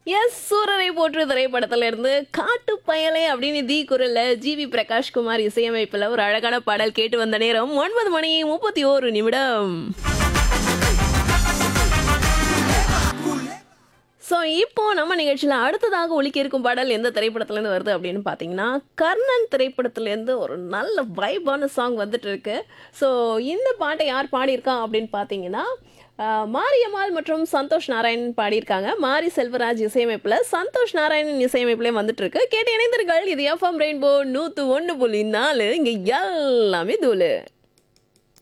S சூரரை போற்று திரைப்படத்துல இருந்து காட்டு பயலே அப்படின்னு தி குரல்ல ஜிவி பிரகாஷ் குமார் இசையமைப்புல ஒரு அழகான பாடல் கேட்டு வந்த நேரம் ஒன்பது மணி முப்பத்தி ஓரு நிமிடம் ஸோ இப்போ நம்ம நிகழ்ச்சியில் அடுத்ததாக ஒலிக்க இருக்கும் பாடல் எந்த திரைப்படத்துலேருந்து வருது அப்படின்னு பார்த்தீங்கன்னா கர்ணன் திரைப்படத்துலேருந்து ஒரு நல்ல வைபான சாங் வந்துட்டு இருக்கு ஸோ இந்த பாட்டை யார் பாடியிருக்கா அப்படின்னு பார்த்தீங்கன்னா ஆஹ், மாரியம்மாள் மற்றும் சந்தோஷ் நாராயணன் பாடியிருக்காங்க மாரி செல்வராஜ் இசையமைப்பில் சந்தோஷ் நாராயணன் இசையமைப்புலேயே வந்துட்டு இருக்கு கேட்டு இணைந்தீர்கள் இது எஃப்எம் ரெயின்போ நூற்று ஒன்று புள்ளி நாலு இங்கே எல்லாமே தூளு